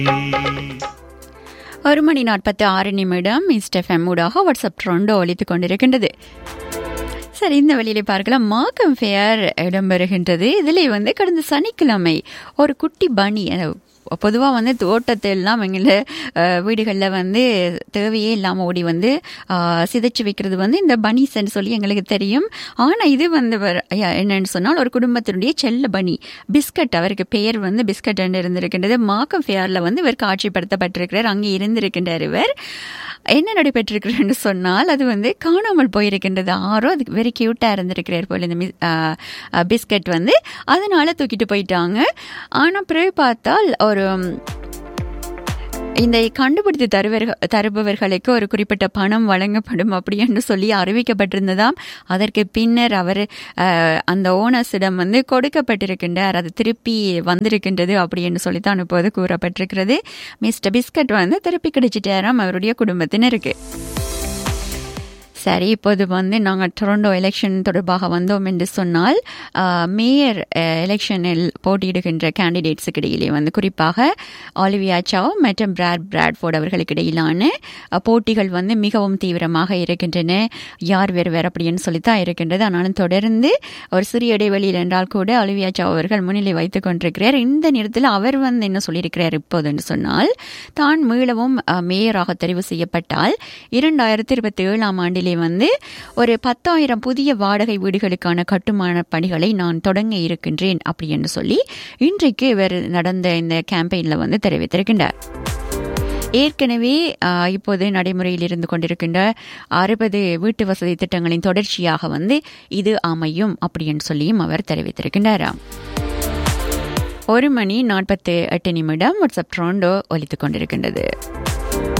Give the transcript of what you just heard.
ஒரு மணி நாற்பத்தி ஆறு நிமிடம் இஸ்டெஃப்எம் ஊடாக வாட்ஸ்அப் ட்ரெண்டோ ஒழித்துக் கொண்டிருக்கின்றது சரி இந்த வழியிலே பார்க்கலாம் மாக்கம் ஃபேர் இடம்பெறுகின்றது இதில் வந்து கடந்த சனிக்கிழமை ஒரு குட்டி பனி பொதுவாக வந்து தோட்டத்தெல்லாம் எங்கள வீடுகளில் வந்து தேவையே இல்லாமல் ஓடி வந்து சிதைச்சு வைக்கிறது வந்து இந்த பனிஸ்ன்னு சொல்லி எங்களுக்கு தெரியும் ஆனால் இது வந்து என்னன்னு சொன்னால் ஒரு குடும்பத்தினுடைய செல்ல பனி பிஸ்கட் அவருக்கு பெயர் வந்து பிஸ்கட் என்று இருந்திருக்கின்றது மாக்கம் ஃபேரில் வந்து இவர் காட்சிப்படுத்தப்பட்டிருக்கிறார் அங்கே இருந்திருக்கின்றார் இவர் என்ன நடைபெற்றிருக்கிறன்னு சொன்னால் அது வந்து காணாமல் போயிருக்கின்றது ஆரோ அதுக்கு வெரி க்யூட்டாக இருந்திருக்கிறார் போல் இந்த பிஸ்கட் வந்து அதனால தூக்கிட்டு போயிட்டாங்க ஆனால் பிறகு பார்த்தால் ஒரு இந்த கண்டுபிடித்து தருவர்கள் தருபவர்களுக்கு ஒரு குறிப்பிட்ட பணம் வழங்கப்படும் அப்படி என்று சொல்லி அறிவிக்கப்பட்டிருந்ததாம் அதற்கு பின்னர் அவர் அந்த ஓனர்ஸிடம் வந்து கொடுக்கப்பட்டிருக்கின்றார் அது திருப்பி வந்திருக்கின்றது அப்படி என்று சொல்லித்தான் இப்போது கூறப்பட்டிருக்கிறது மிஸ்டர் பிஸ்கட் வந்து திருப்பி கிடைச்சிட்டாராம் அவருடைய குடும்பத்தினருக்கு சரி இப்போது வந்து நாங்கள் டொரண்டோ எலெக்ஷன் தொடர்பாக வந்தோம் என்று சொன்னால் மேயர் எலெக்ஷனில் போட்டியிடுகின்ற கேண்டிடேட்ஸுக்கு இடையிலே வந்து குறிப்பாக ஆலிவியா சாவ் மற்றும் பிராட் பிராட்ஃபோர்ட் அவர்களுக்கு இடையிலான போட்டிகள் வந்து மிகவும் தீவிரமாக இருக்கின்றன யார் வேறு வேறு அப்படின்னு சொல்லித்தான் இருக்கின்றது ஆனாலும் தொடர்ந்து ஒரு சிறிய இடைவெளியில் என்றால் கூட ஆலிவியா சாவ் அவர்கள் முன்னிலை வைத்துக் கொண்டிருக்கிறார் இந்த நேரத்தில் அவர் வந்து என்ன சொல்லியிருக்கிறார் இப்போது என்று சொன்னால் தான் மீளவும் மேயராக தெரிவு செய்யப்பட்டால் இரண்டாயிரத்தி இருபத்தி ஏழாம் ஆண்டிலே இதிலே வந்து ஒரு பத்தாயிரம் புதிய வாடகை வீடுகளுக்கான கட்டுமான பணிகளை நான் தொடங்க இருக்கின்றேன் அப்படி என்று சொல்லி இன்றைக்கு இவர் நடந்த இந்த கேம்பெயினில் வந்து தெரிவித்திருக்கின்றார் ஏற்கனவே இப்போது நடைமுறையில் இருந்து கொண்டிருக்கின்ற அறுபது வீட்டு வசதி திட்டங்களின் தொடர்ச்சியாக வந்து இது அமையும் அப்படின்னு சொல்லியும் அவர் தெரிவித்திருக்கின்றாராம் ஒரு மணி நாற்பத்தி எட்டு நிமிடம் வாட்ஸ்அப் ட்ரோண்டோ ஒலித்துக் கொண்டிருக்கின்றது